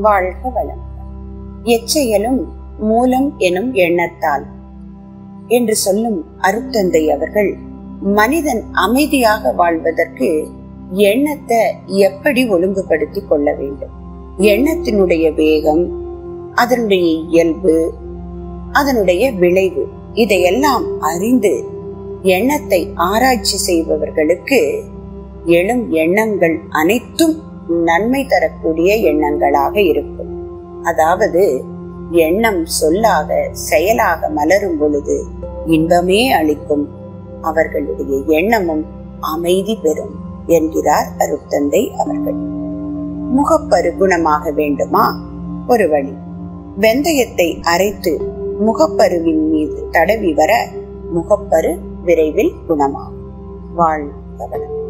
வாழ்க வளம் எச்செயலும் மூலம் எனும் எண்ணத்தால் என்று சொல்லும் அருத்தந்தை அவர்கள் மனிதன் அமைதியாக வாழ்வதற்கு எண்ணத்தை எப்படி ஒழுங்குபடுத்திக் கொள்ள வேண்டும் எண்ணத்தினுடைய வேகம் அதனுடைய இயல்பு அதனுடைய விளைவு இதையெல்லாம் அறிந்து எண்ணத்தை ஆராய்ச்சி செய்பவர்களுக்கு எழும் எண்ணங்கள் அனைத்தும் நன்மை தரக்கூடிய எண்ணங்களாக இருக்கும் அதாவது எண்ணம் சொல்லாக செயலாக மலரும் பொழுது இன்பமே அளிக்கும் அவர்களுடைய எண்ணமும் அமைதி பெறும் என்கிறார் அருத்தந்தை அவர்கள் முகப்பரு குணமாக வேண்டுமா ஒரு வழி வெந்தயத்தை அரைத்து முகப்பருவின் மீது தடவி வர முகப்பரு விரைவில் குணமாகும் வாழ்க வளம்